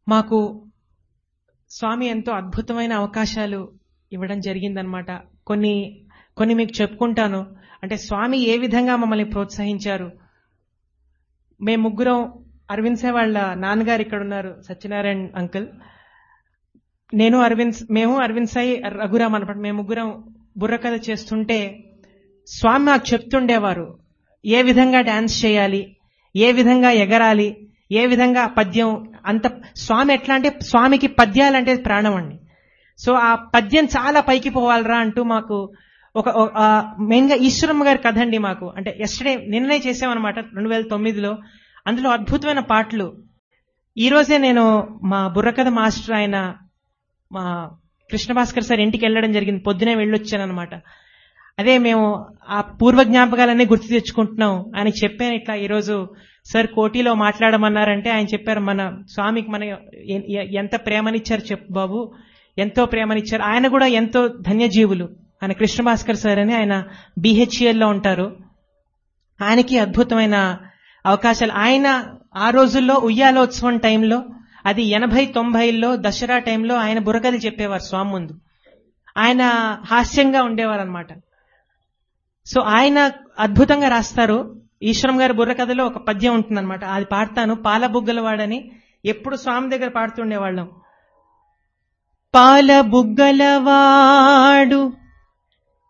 మాకు స్వామి ఎంతో అద్భుతమైన అవకాశాలు ఇవ్వడం జరిగిందనమాట కొన్ని కొన్ని మీకు చెప్పుకుంటాను అంటే స్వామి ఏ విధంగా మమ్మల్ని ప్రోత్సహించారు మేము ముగ్గురం అరవింద్ సాయి వాళ్ళ నాన్నగారు ఇక్కడ ఉన్నారు సత్యనారాయణ అంకుల్ నేను అరవింద్ మేము అరవింద్ సాయి రఘురామ్ అనమాట మేము ముగ్గురం బుర్రకథ చేస్తుంటే స్వామి మాకు చెప్తుండేవారు ఏ విధంగా డాన్స్ చేయాలి ఏ విధంగా ఎగరాలి ఏ విధంగా పద్యం అంత స్వామి ఎట్లా అంటే స్వామికి పద్యాలంటే ప్రాణం అండి సో ఆ పద్యం చాలా పైకి పోవాలరా అంటూ మాకు ఒక మెయిన్ గా ఈశ్వరమ్మ గారి కథ అండి మాకు అంటే ఎస్టర్డే నిన్నే చేసామన్నమాట రెండు వేల తొమ్మిదిలో అందులో అద్భుతమైన పాటలు ఈ రోజే నేను మా బుర్రకథ మాస్టర్ ఆయన మా కృష్ణ భాస్కర్ సార్ ఇంటికి వెళ్ళడం జరిగింది పొద్దునే వెళ్ళొచ్చాను అనమాట అదే మేము ఆ పూర్వ జ్ఞాపకాలన్నీ గుర్తు తెచ్చుకుంటున్నాం ఆయనకి చెప్పాను ఇట్లా ఈరోజు సార్ కోటిలో మాట్లాడమన్నారంటే ఆయన చెప్పారు మన స్వామికి మన ఎంత ప్రేమనిచ్చారు చెప్పు బాబు ఎంతో ప్రేమనిచ్చారు ఆయన కూడా ఎంతో ధన్యజీవులు ఆయన కృష్ణ భాస్కర్ సార్ అని ఆయన బిహెచ్ఎల్లో ఉంటారు ఆయనకి అద్భుతమైన అవకాశాలు ఆయన ఆ రోజుల్లో ఉయ్యాలోత్సవం టైంలో అది ఎనభై తొంభైల్లో దసరా టైంలో ఆయన బుర్రకథ చెప్పేవారు స్వామి ముందు ఆయన హాస్యంగా ఉండేవారు అనమాట సో ఆయన అద్భుతంగా రాస్తారు ఈశ్వరం గారి బుర్రకథలో ఒక పద్యం ఉంటుందన్నమాట అది పాడతాను పాల బుగ్గల వాడని ఎప్పుడు స్వామి దగ్గర పాడుతుండేవాళ్ళం పాల బుగ్గలవాడు